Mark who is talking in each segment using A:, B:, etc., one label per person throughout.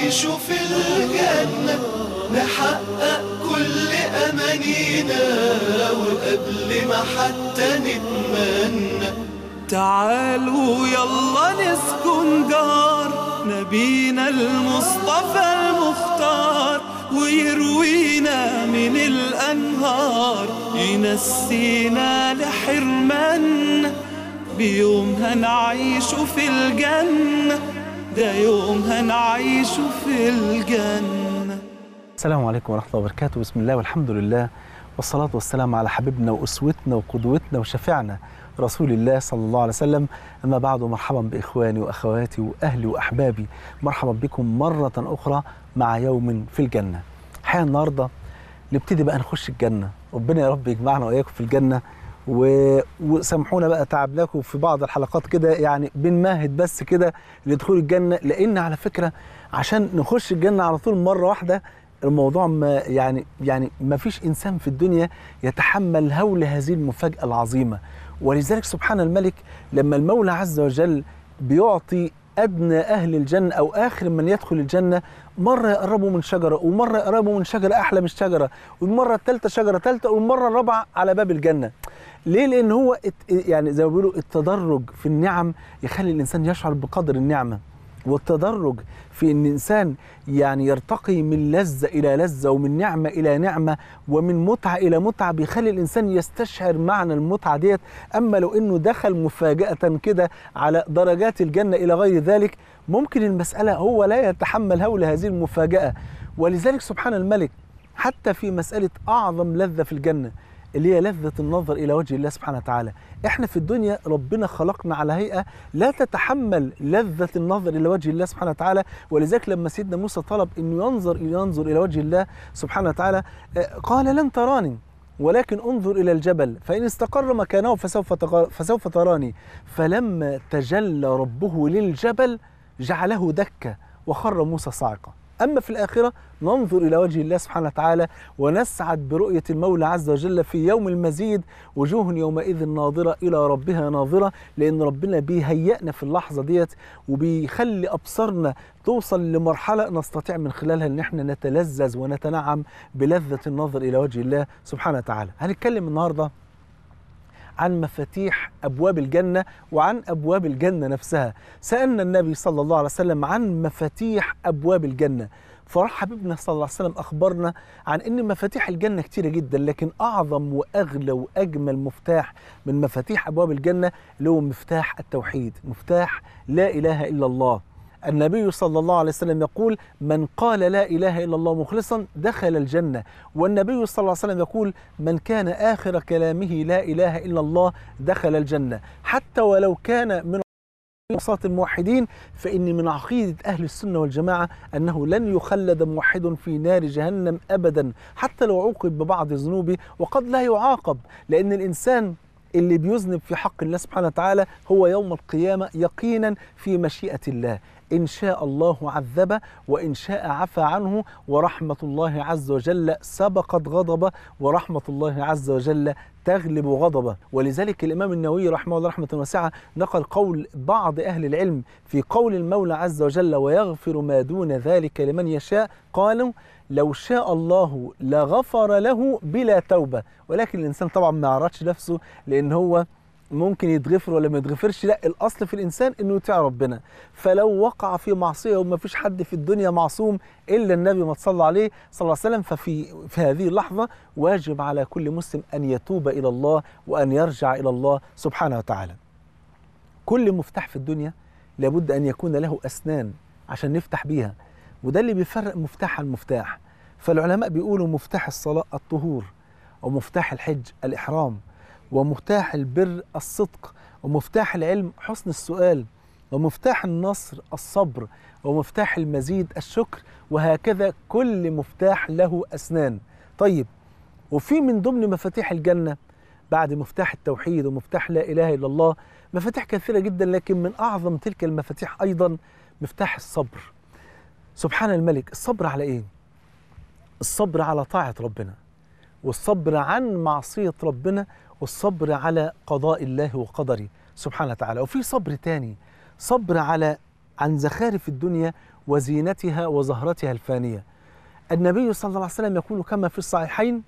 A: نعيش في الجنة نحقق كل أمانينا وقبل ما حتى نتمنى تعالوا يلا نسكن جار نبينا المصطفى المختار ويروينا من الأنهار ينسينا لحرمنا بيوم هنعيش في الجنة ده يوم هنعيش في الجنة
B: السلام عليكم ورحمة الله وبركاته بسم الله والحمد لله والصلاة والسلام على حبيبنا وأسوتنا وقدوتنا وشفيعنا رسول الله صلى الله عليه وسلم أما بعد مرحبا بإخواني وأخواتي وأهلي وأحبابي مرحبا بكم مرة أخرى مع يوم في الجنة الحقيقة النهاردة نبتدي بقى نخش الجنة ربنا يا رب يجمعنا وإياكم في الجنة و... وسامحونا بقى تعبناكم في بعض الحلقات كده يعني بنمهد بس كده لدخول الجنة لأن على فكرة عشان نخش الجنة على طول مرة واحدة الموضوع ما يعني يعني ما فيش انسان في الدنيا يتحمل هول هذه المفاجاه العظيمه ولذلك سبحان الملك لما المولى عز وجل بيعطي ادنى اهل الجنه او اخر من يدخل الجنه مره يقربوا من شجره ومره يقربوا من شجره احلى من الشجره والمره الثالثه شجره ثالثه والمره الرابعه على باب الجنه ليه لان هو يعني زي ما بيقولوا التدرج في النعم يخلي الانسان يشعر بقدر النعمه والتدرج في ان الانسان يعني يرتقي من لذه الى لذه ومن نعمه الى نعمه ومن متعه الى متعه بيخلي الانسان يستشعر معنى المتعه ديت اما لو انه دخل مفاجاه كده على درجات الجنه الى غير ذلك ممكن المساله هو لا يتحمل هول هذه المفاجاه ولذلك سبحان الملك حتى في مساله اعظم لذه في الجنه اللي هي لذة النظر إلى وجه الله سبحانه وتعالى إحنا في الدنيا ربنا خلقنا على هيئة لا تتحمل لذة النظر إلى وجه الله سبحانه وتعالى ولذلك لما سيدنا موسى طلب أنه ينظر ينظر إلى وجه الله سبحانه وتعالى قال لن تراني ولكن انظر إلى الجبل فإن استقر مكانه فسوف, فسوف تراني فلما تجلى ربه للجبل جعله دكة وخر موسى صاعقة أما في الآخرة ننظر إلى وجه الله سبحانه وتعالى ونسعد برؤية المولى عز وجل في يوم المزيد وجوه يومئذ ناظرة إلى ربها ناظرة لأن ربنا بيهيئنا في اللحظة ديت وبيخلي أبصارنا توصل لمرحلة نستطيع من خلالها أن احنا نتلذذ ونتنعم بلذة النظر إلى وجه الله سبحانه وتعالى هنتكلم النهاردة عن مفاتيح ابواب الجنه وعن ابواب الجنه نفسها سالنا النبي صلى الله عليه وسلم عن مفاتيح ابواب الجنه فراح حبيبنا صلى الله عليه وسلم اخبرنا عن ان مفاتيح الجنه كتيره جدا لكن اعظم واغلى واجمل مفتاح من مفاتيح ابواب الجنه اللي هو مفتاح التوحيد مفتاح لا اله الا الله النبي صلى الله عليه وسلم يقول من قال لا اله الا الله مخلصا دخل الجنه والنبي صلى الله عليه وسلم يقول من كان اخر كلامه لا اله الا الله دخل الجنه حتى ولو كان من وسط الموحدين فإن من عقيدة أهل السنة والجماعة أنه لن يخلد موحد في نار جهنم أبدا حتى لو عوقب ببعض ذنوبه وقد لا يعاقب لأن الإنسان اللي بيذنب في حق الله سبحانه وتعالى هو يوم القيامة يقينا في مشيئة الله إن شاء الله عذبه وإن شاء عفى عنه ورحمة الله عز وجل سبقت غضبه ورحمة الله عز وجل تغلب غضبه ولذلك الإمام النووي رحمه الله رحمة واسعة نقل قول بعض أهل العلم في قول المولى عز وجل ويغفر ما دون ذلك لمن يشاء قالوا لو شاء الله لغفر له بلا توبة ولكن الإنسان طبعا ما يعرضش نفسه لأن هو ممكن يتغفر ولا ما يتغفرش لا الاصل في الانسان انه يطيع ربنا فلو وقع في معصيه وما فيش حد في الدنيا معصوم الا النبي ما صلى عليه صلى الله عليه وسلم ففي في هذه اللحظه واجب على كل مسلم ان يتوب الى الله وان يرجع الى الله سبحانه وتعالى كل مفتاح في الدنيا لابد ان يكون له اسنان عشان نفتح بيها وده اللي بيفرق مفتاح عن مفتاح فالعلماء بيقولوا مفتاح الصلاه الطهور ومفتاح الحج الاحرام ومفتاح البر الصدق ومفتاح العلم حسن السؤال ومفتاح النصر الصبر ومفتاح المزيد الشكر وهكذا كل مفتاح له أسنان طيب وفي من ضمن مفاتيح الجنة بعد مفتاح التوحيد ومفتاح لا إله إلا الله مفاتيح كثيرة جدا لكن من أعظم تلك المفاتيح أيضا مفتاح الصبر سبحان الملك الصبر على إيه؟ الصبر على طاعة ربنا والصبر عن معصية ربنا والصبر على قضاء الله وقدره سبحانه وتعالى وفي صبر تاني صبر على عن زخارف الدنيا وزينتها وزهرتها الفانية النبي صلى الله عليه وسلم يقول كما في الصحيحين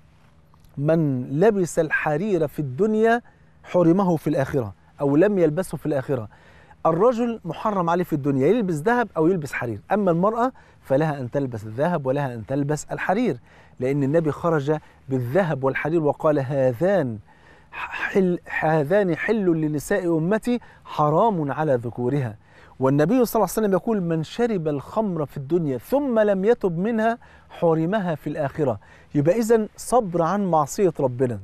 B: من لبس الحرير في الدنيا حرمه في الآخرة أو لم يلبسه في الآخرة الرجل محرم عليه في الدنيا يلبس ذهب أو يلبس حرير أما المرأة فلها أن تلبس الذهب ولها أن تلبس الحرير لأن النبي خرج بالذهب والحرير وقال هذان حل هذان حل لنساء أمتي حرام على ذكورها والنبي صلى الله عليه وسلم يقول من شرب الخمر في الدنيا ثم لم يتب منها حرمها في الآخرة يبقى إذن صبر عن معصية ربنا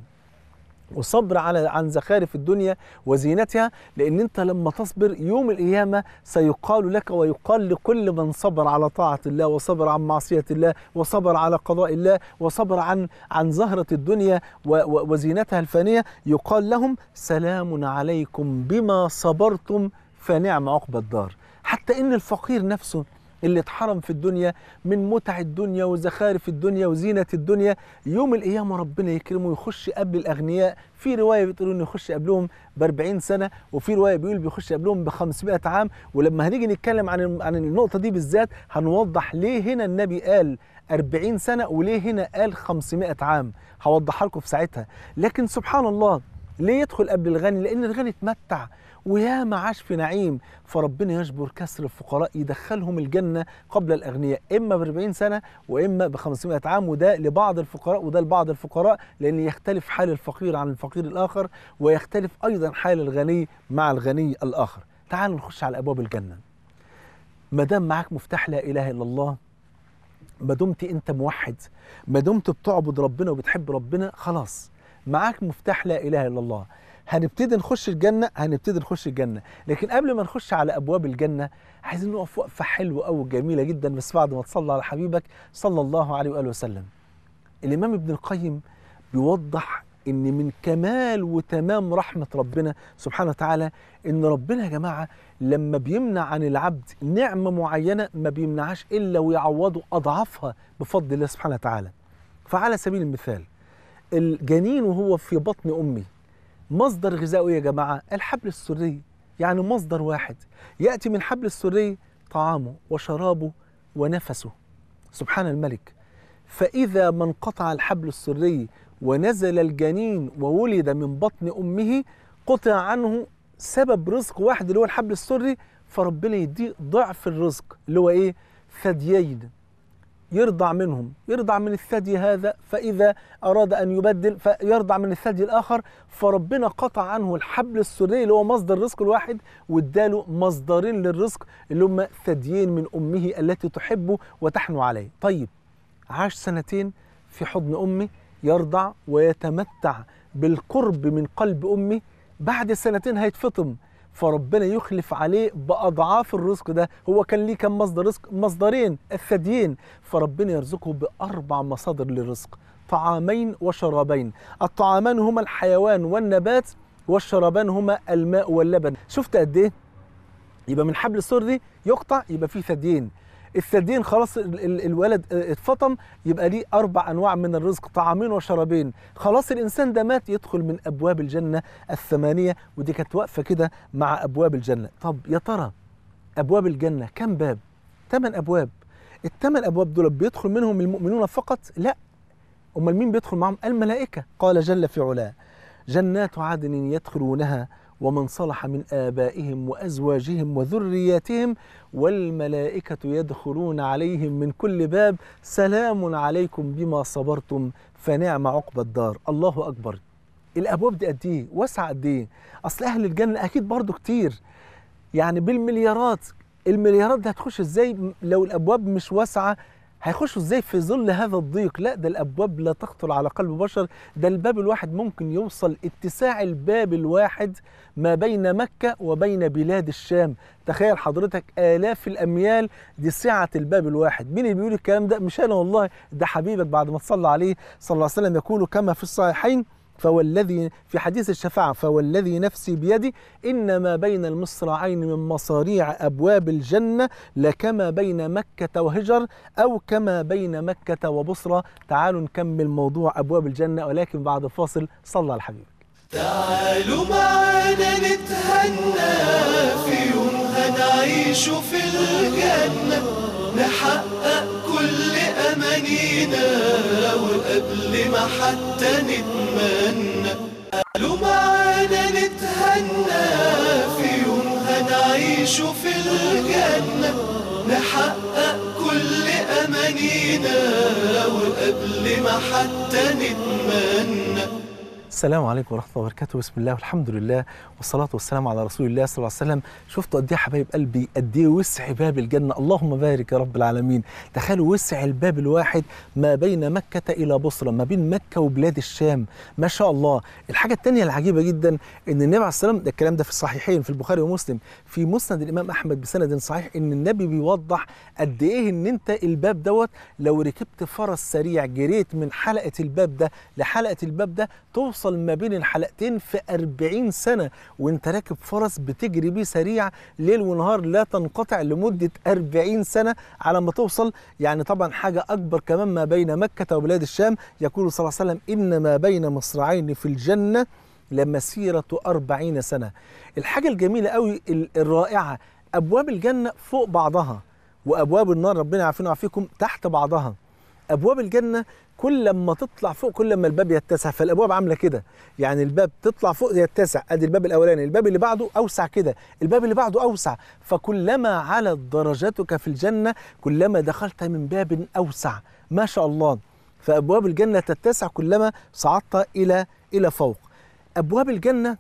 B: وصبر على عن زخارف الدنيا وزينتها لان انت لما تصبر يوم القيامه سيقال لك ويقال لكل من صبر على طاعه الله وصبر عن معصيه الله وصبر على قضاء الله وصبر عن عن زهره الدنيا وزينتها الفانيه يقال لهم سلام عليكم بما صبرتم فنعم عقبى الدار حتى ان الفقير نفسه اللي اتحرم في الدنيا من متع الدنيا وزخارف الدنيا وزينة الدنيا يوم القيامة ربنا يكرمه يخش قبل الأغنياء في رواية بتقول إنه يخش قبلهم ب 40 سنة وفي رواية بيقول بيخش قبلهم ب 500 عام ولما هنيجي نتكلم عن عن النقطة دي بالذات هنوضح ليه هنا النبي قال 40 سنة وليه هنا قال 500 عام هوضحها لكم في ساعتها لكن سبحان الله ليه يدخل قبل الغني لأن الغني اتمتع ويا ما عاش في نعيم فربنا يجبر كسر الفقراء يدخلهم الجنة قبل الأغنياء إما ب 40 سنة وإما ب 500 عام وده لبعض الفقراء وده لبعض الفقراء لأن يختلف حال الفقير عن الفقير الآخر ويختلف أيضا حال الغني مع الغني الآخر تعالوا نخش على أبواب الجنة ما دام معاك مفتاح لا إله إلا الله ما دمت أنت موحد ما دمت بتعبد ربنا وبتحب ربنا خلاص معاك مفتاح لا إله إلا الله هنبتدي نخش الجنة هنبتدي نخش الجنة لكن قبل ما نخش على أبواب الجنة عايزين نقف وقفة حلوة أو جميلة جدا بس بعد ما تصلى على حبيبك صلى الله عليه وآله وسلم الإمام ابن القيم بيوضح إن من كمال وتمام رحمة ربنا سبحانه وتعالى إن ربنا يا جماعة لما بيمنع عن العبد نعمة معينة ما بيمنعهاش إلا ويعوضه أضعافها بفضل الله سبحانه وتعالى فعلى سبيل المثال الجنين وهو في بطن أمي مصدر غذائه يا جماعة الحبل السري يعني مصدر واحد يأتي من حبل السري طعامه وشرابه ونفسه سبحان الملك فإذا ما انقطع الحبل السري ونزل الجنين وولد من بطن أمه قطع عنه سبب رزق واحد اللي هو الحبل السري فربنا يديه ضعف الرزق اللي هو إيه ثديين يرضع منهم يرضع من الثدي هذا فإذا أراد أن يبدل فيرضع من الثدي الآخر فربنا قطع عنه الحبل السري اللي هو مصدر الرزق الواحد واداله مصدرين للرزق اللي هم ثديين من أمه التي تحبه وتحنو عليه طيب عاش سنتين في حضن أمه يرضع ويتمتع بالقرب من قلب أمه بعد سنتين هيتفطم فربنا يخلف عليه بأضعاف الرزق ده هو كان ليه كم مصدر رزق مصدرين الثديين فربنا يرزقه بأربع مصادر للرزق طعامين وشرابين الطعامان هما الحيوان والنبات والشرابان هما الماء واللبن شفت قد ايه يبقى من حبل السري يقطع يبقى فيه ثديين الثديين خلاص الولد اتفطم يبقى ليه اربع انواع من الرزق طعامين وشرابين خلاص الانسان ده مات يدخل من ابواب الجنه الثمانيه ودي كانت واقفه كده مع ابواب الجنه طب يا ترى ابواب الجنه كم باب ثمان ابواب الثمان ابواب دول بيدخل منهم المؤمنون فقط لا امال مين بيدخل معهم الملائكه قال جل في علاه جنات عدن يدخلونها ومن صلح من آبائهم وأزواجهم وذرياتهم والملائكة يدخلون عليهم من كل باب سلام عليكم بما صبرتم فنعم عقبى الدار الله أكبر الأبواب دي قد إيه واسعة قد إيه أصل أهل الجنة أكيد برضو كتير يعني بالمليارات المليارات دي هتخش إزاي لو الأبواب مش واسعة هيخشوا ازاي في ظل هذا الضيق لا ده الابواب لا تخطر على قلب بشر ده الباب الواحد ممكن يوصل اتساع الباب الواحد ما بين مكة وبين بلاد الشام تخيل حضرتك آلاف الأميال دي سعة الباب الواحد مين اللي بيقول الكلام ده مش أنا والله ده حبيبك بعد ما تصلى عليه صلى الله عليه وسلم يقول كما في الصحيحين فوالذي في حديث الشفاعة فوالذي نفسي بيدي إن ما بين المصراعين من مصاريع أبواب الجنة لكما بين مكة وهجر أو كما بين مكة وبصرة تعالوا نكمل موضوع أبواب الجنة ولكن بعد فاصل صلى على الحبيب
A: تعالوا معانا نتهنى في يوم هنعيش في الجنة وقبل ما حتى نتمنى قالوا معانا نتهنى في يوم هنعيشه في الجنة نحقق كل أمانينا وقبل ما حتى نتمنى
B: السلام عليكم ورحمة الله وبركاته بسم الله والحمد لله والصلاة والسلام على رسول الله صلى الله عليه وسلم شفتوا قد ايه يا حبايب قلبي قد ايه وسع باب الجنة اللهم بارك يا رب العالمين تخيلوا وسع الباب الواحد ما بين مكة إلى بصرة ما بين مكة وبلاد الشام ما شاء الله الحاجة الثانية العجيبة جدا ان النبي عليه السلام ده الكلام ده في الصحيحين في البخاري ومسلم في مسند الإمام أحمد بسند صحيح ان النبي بيوضح قد ايه ان انت الباب دوت لو ركبت فرس سريع جريت من حلقة الباب ده لحلقة الباب ده توصل ما بين الحلقتين في 40 سنة وانت راكب فرس بتجري بيه سريع ليل ونهار لا تنقطع لمدة 40 سنة على ما توصل يعني طبعا حاجة أكبر كمان ما بين مكة وبلاد الشام يقول صلى الله عليه وسلم إن ما بين مصرعين في الجنة لمسيرة أربعين سنة الحاجة الجميلة قوي الرائعة أبواب الجنة فوق بعضها وأبواب النار ربنا يعافينا ويعافيكم تحت بعضها ابواب الجنه كل ما تطلع فوق كل ما الباب يتسع فالابواب عامله كده يعني الباب تطلع فوق يتسع ادي الباب الاولاني الباب اللي بعده اوسع كده الباب اللي بعده اوسع فكلما علت درجتك في الجنه كلما دخلت من باب اوسع ما شاء الله فابواب الجنه تتسع كلما صعدت الى الى فوق ابواب الجنه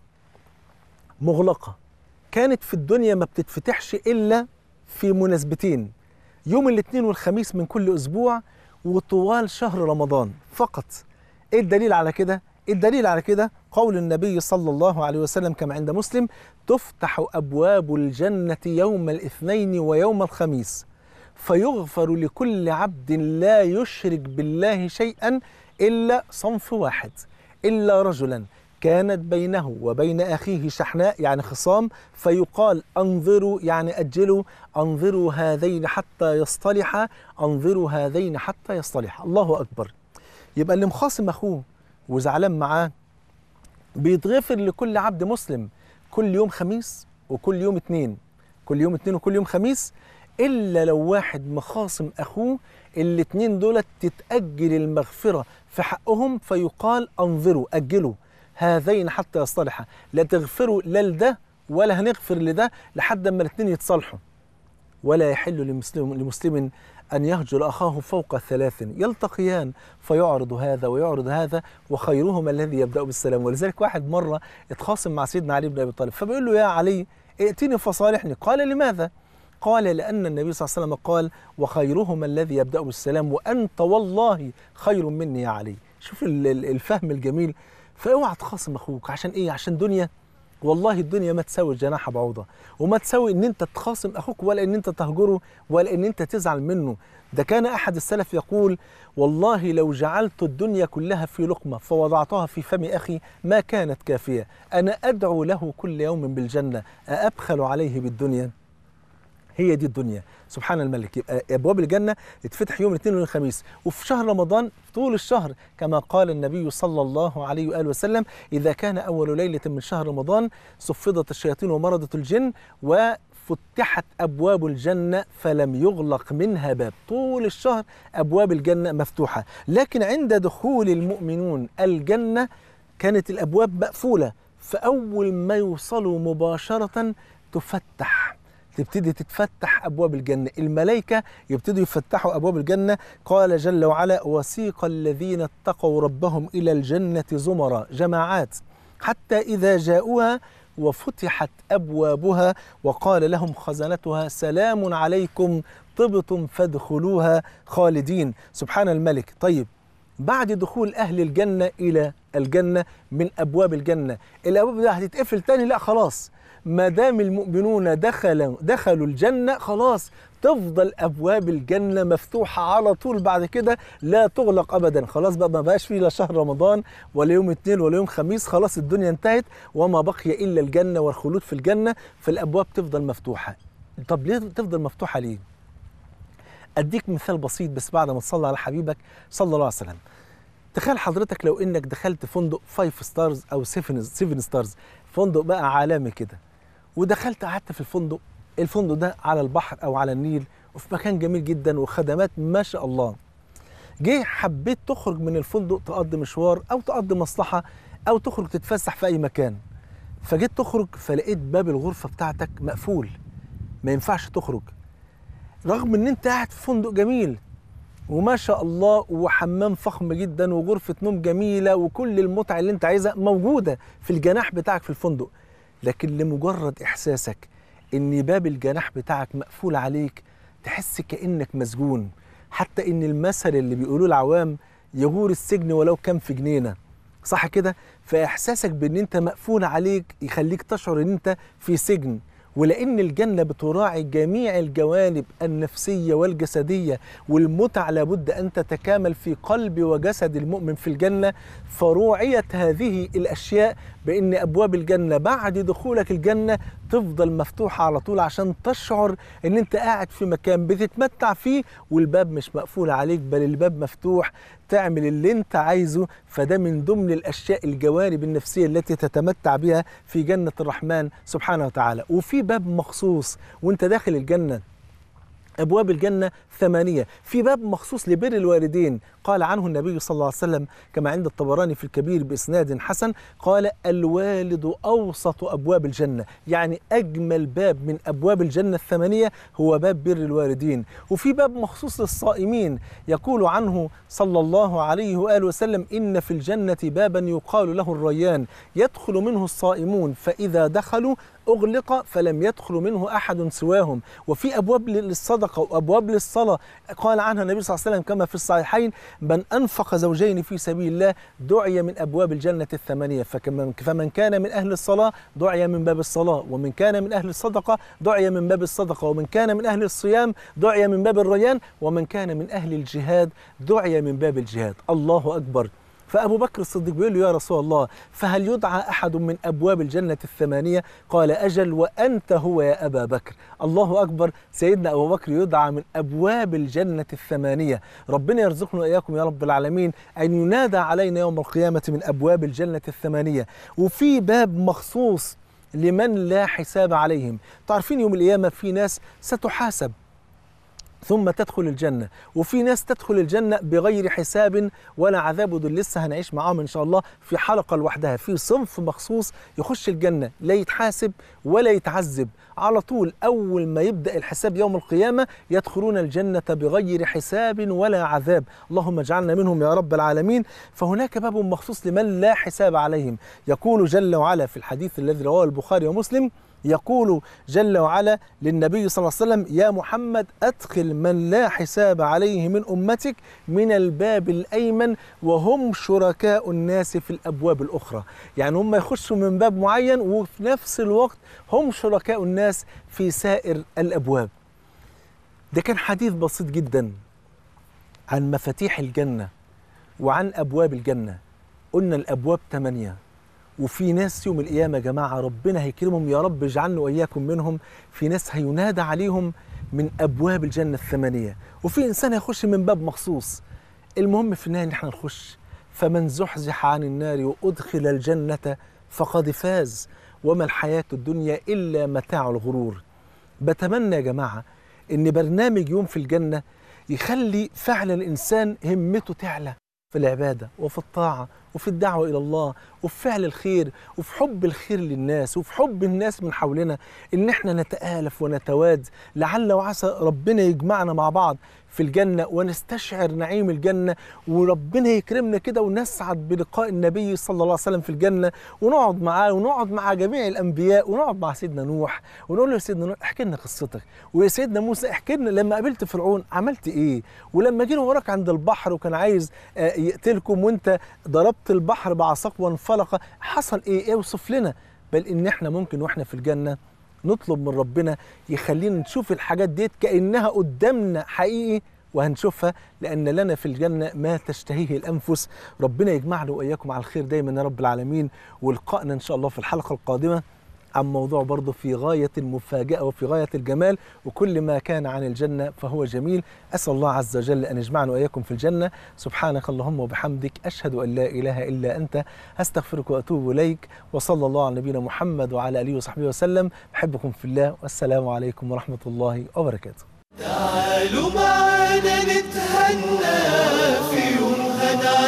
B: مغلقه كانت في الدنيا ما بتتفتحش الا في مناسبتين يوم الاثنين والخميس من كل اسبوع وطوال شهر رمضان فقط ايه الدليل على كده الدليل على كده قول النبي صلى الله عليه وسلم كما عند مسلم تفتح ابواب الجنه يوم الاثنين ويوم الخميس فيغفر لكل عبد لا يشرك بالله شيئا الا صنف واحد الا رجلا كانت بينه وبين اخيه شحناء يعني خصام فيقال انظروا يعني اجلوا انظروا هذين حتى يصطلحا انظروا هذين حتى يصطلحا الله اكبر يبقى اللي مخاصم اخوه وزعلان معاه بيتغفر لكل عبد مسلم كل يوم خميس وكل يوم اثنين كل يوم اثنين وكل يوم خميس الا لو واحد مخاصم اخوه الاثنين دولت تتاجل المغفره في حقهم فيقال انظروا اجلوا هذين حتى يصطلحا لا تغفروا لا لده ولا هنغفر لده لحد ما الاثنين يتصالحوا ولا يحل لمسلم, لمسلم أن يهجر أخاه فوق ثلاث يلتقيان فيعرض هذا ويعرض هذا وخيرهما الذي يبدأ بالسلام ولذلك واحد مرة اتخاصم مع سيدنا علي بن أبي طالب فبيقول له يا علي ائتني فصالحني قال لماذا؟ قال لأن النبي صلى الله عليه وسلم قال وخيرهما الذي يبدأ بالسلام وأنت والله خير مني يا علي شوف الفهم الجميل فاوعى تخاصم اخوك عشان ايه عشان دنيا والله الدنيا ما تساوي جناح بعوضه وما تساوي ان انت تخاصم اخوك ولا ان انت تهجره ولا ان انت تزعل منه ده كان احد السلف يقول والله لو جعلت الدنيا كلها في لقمه فوضعتها في فم اخي ما كانت كافيه انا ادعو له كل يوم بالجنه اابخل عليه بالدنيا هي دي الدنيا سبحان الملك يبقى ابواب الجنه تتفتح يوم الاثنين والخميس وفي شهر رمضان طول الشهر كما قال النبي صلى الله عليه واله وسلم اذا كان اول ليله من شهر رمضان صفدت الشياطين ومرضت الجن وفتحت ابواب الجنه فلم يغلق منها باب طول الشهر ابواب الجنه مفتوحه لكن عند دخول المؤمنون الجنه كانت الابواب مقفوله فاول ما يوصلوا مباشره تفتح تبتدي تتفتح ابواب الجنه الملائكه يبتدوا يفتحوا ابواب الجنه قال جل وعلا وسيق الذين اتقوا ربهم الى الجنه زمرا جماعات حتى اذا جاءوها وفتحت ابوابها وقال لهم خزنتها سلام عليكم طبتم فادخلوها خالدين سبحان الملك طيب بعد دخول اهل الجنه الى الجنه من ابواب الجنه الابواب دي هتتقفل تاني لا خلاص ما دام المؤمنون دخلوا دخلوا الجنه خلاص تفضل ابواب الجنه مفتوحه على طول بعد كده لا تغلق ابدا خلاص بقى ما بقاش فيه لا شهر رمضان ولا يوم اثنين ولا يوم خميس خلاص الدنيا انتهت وما بقي الا الجنه والخلود في الجنه فالابواب تفضل مفتوحه طب ليه تفضل مفتوحه ليه اديك مثال بسيط بس بعد ما تصلي على حبيبك صلى الله عليه وسلم تخيل حضرتك لو انك دخلت فندق 5 ستارز او 7 7 ستارز فندق بقى عالمي كده ودخلت قعدت في الفندق الفندق ده على البحر او على النيل وفي مكان جميل جدا وخدمات ما شاء الله جه حبيت تخرج من الفندق تقضي مشوار او تقضي مصلحه او تخرج تتفسح في اي مكان فجيت تخرج فلقيت باب الغرفه بتاعتك مقفول ما ينفعش تخرج رغم ان انت قاعد في فندق جميل وما شاء الله وحمام فخم جدا وغرفه نوم جميله وكل المتعه اللي انت عايزها موجوده في الجناح بتاعك في الفندق لكن لمجرد احساسك ان باب الجناح بتاعك مقفول عليك تحس كانك مسجون حتى ان المثل اللي بيقولوه العوام يغور السجن ولو كان في جنينه صح كده فاحساسك بان انت مقفول عليك يخليك تشعر ان انت في سجن ولان الجنه بتراعي جميع الجوانب النفسيه والجسديه والمتع لابد ان تتكامل في قلب وجسد المؤمن في الجنه فروعيت هذه الاشياء بان ابواب الجنه بعد دخولك الجنه تفضل مفتوحه على طول عشان تشعر ان انت قاعد في مكان بتتمتع فيه والباب مش مقفول عليك بل الباب مفتوح تعمل اللي انت عايزه فده من ضمن الاشياء الجوانب النفسيه التي تتمتع بها في جنه الرحمن سبحانه وتعالى وفي باب مخصوص وانت داخل الجنه أبواب الجنة ثمانية في باب مخصوص لبر الوالدين قال عنه النبي صلى الله عليه وسلم كما عند الطبراني في الكبير بإسناد حسن قال الوالد أوسط أبواب الجنة يعني أجمل باب من أبواب الجنة الثمانية هو باب بر الوالدين وفي باب مخصوص للصائمين يقول عنه صلى الله عليه وآله وسلم إن في الجنة بابا يقال له الريان يدخل منه الصائمون فإذا دخلوا أغلق فلم يدخل منه أحد سواهم وفي أبواب للصدقة وأبواب للصلاة قال عنها النبي صلى الله عليه وسلم كما في الصحيحين من أنفق زوجين في سبيل الله دعي من أبواب الجنة الثمانية فكمن فمن كان من أهل الصلاة دعي من باب الصلاة ومن كان من أهل الصدقة دعي من باب الصدقة ومن كان من أهل الصيام دعي من باب الريان ومن كان من أهل الجهاد دعي من باب الجهاد الله أكبر فأبو بكر الصديق بيقول له يا رسول الله فهل يدعى أحد من أبواب الجنة الثمانية قال أجل وأنت هو يا أبا بكر الله أكبر سيدنا أبو بكر يدعى من أبواب الجنة الثمانية ربنا يرزقنا وإياكم يا رب العالمين أن ينادى علينا يوم القيامة من أبواب الجنة الثمانية وفي باب مخصوص لمن لا حساب عليهم تعرفين يوم القيامة في ناس ستحاسب ثم تدخل الجنة وفي ناس تدخل الجنة بغير حساب ولا عذاب ودول لسه هنعيش معاهم إن شاء الله في حلقة لوحدها في صنف مخصوص يخش الجنة لا يتحاسب ولا يتعذب على طول أول ما يبدأ الحساب يوم القيامة يدخلون الجنة بغير حساب ولا عذاب اللهم اجعلنا منهم يا رب العالمين فهناك باب مخصوص لمن لا حساب عليهم يقول جل وعلا في الحديث الذي رواه البخاري ومسلم يقول جل وعلا للنبي صلى الله عليه وسلم يا محمد أدخل من لا حساب عليه من أمتك من الباب الأيمن وهم شركاء الناس في الأبواب الأخرى يعني هم يخشوا من باب معين وفي نفس الوقت هم شركاء الناس في سائر الأبواب ده كان حديث بسيط جدا عن مفاتيح الجنة وعن أبواب الجنة قلنا الأبواب ثمانية وفي ناس يوم القيامة يا جماعة ربنا هيكرمهم يا رب اجعلنا وإياكم منهم في ناس هينادى عليهم من أبواب الجنة الثمانية وفي إنسان هيخش من باب مخصوص المهم في النهاية إن احنا نخش فمن زحزح عن النار وأدخل الجنة فقد فاز وما الحياة الدنيا إلا متاع الغرور بتمنى يا جماعة إن برنامج يوم في الجنة يخلي فعلا الإنسان همته تعلى في العبادة وفي الطاعة وفي الدعوة إلى الله وفي فعل الخير وفي حب الخير للناس وفي حب الناس من حولنا إن احنا نتآلف ونتواد لعل وعسى ربنا يجمعنا مع بعض في الجنة ونستشعر نعيم الجنة وربنا يكرمنا كده ونسعد بلقاء النبي صلى الله عليه وسلم في الجنة ونقعد معاه ونقعد مع جميع الأنبياء ونقعد مع سيدنا نوح ونقول له يا سيدنا نوح احكي لنا قصتك ويا سيدنا موسى احكي لنا لما قابلت فرعون عملت ايه ولما جينا وراك عند البحر وكان عايز آه، يقتلكم وانت ضربت البحر بعصاك وانفلق حصل ايه اوصف لنا بل ان احنا ممكن واحنا في الجنه نطلب من ربنا يخلينا نشوف الحاجات ديت كانها قدامنا حقيقي وهنشوفها لان لنا في الجنه ما تشتهيه الانفس ربنا يجمعنا واياكم على الخير دايما يا رب العالمين ولقائنا ان شاء الله في الحلقه القادمه عن موضوع برضه في غاية المفاجأة وفي غاية الجمال وكل ما كان عن الجنة فهو جميل أسأل الله عز وجل أن يجمعنا وإياكم في الجنة سبحانك اللهم وبحمدك أشهد أن لا إله إلا أنت أستغفرك وأتوب إليك وصلى الله على نبينا محمد وعلى آله وصحبه وسلم أحبكم في الله والسلام عليكم ورحمة الله وبركاته
A: تعالوا معانا نتهنى في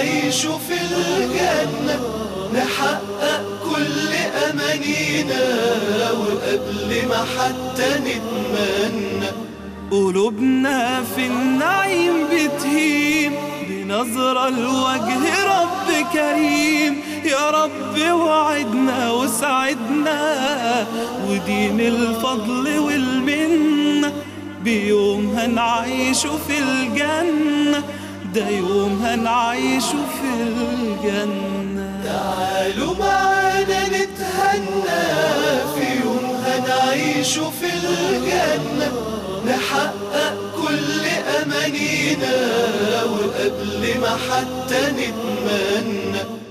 A: هنعيش في الجنة نحقق كل أمانينا وقبل ما حتى نتمنى
C: قلوبنا في النعيم بتهيم بنظرة لوجه رب كريم يا رب وعدنا وسعدنا ودين الفضل والمنة بيوم هنعيشه في الجنة ده يوم هنعيشه في الجنة
A: تعالوا معانا نتهنى في يوم هنعيش في الجنة نحقق كل أمانينا وقبل ما حتى نتمنى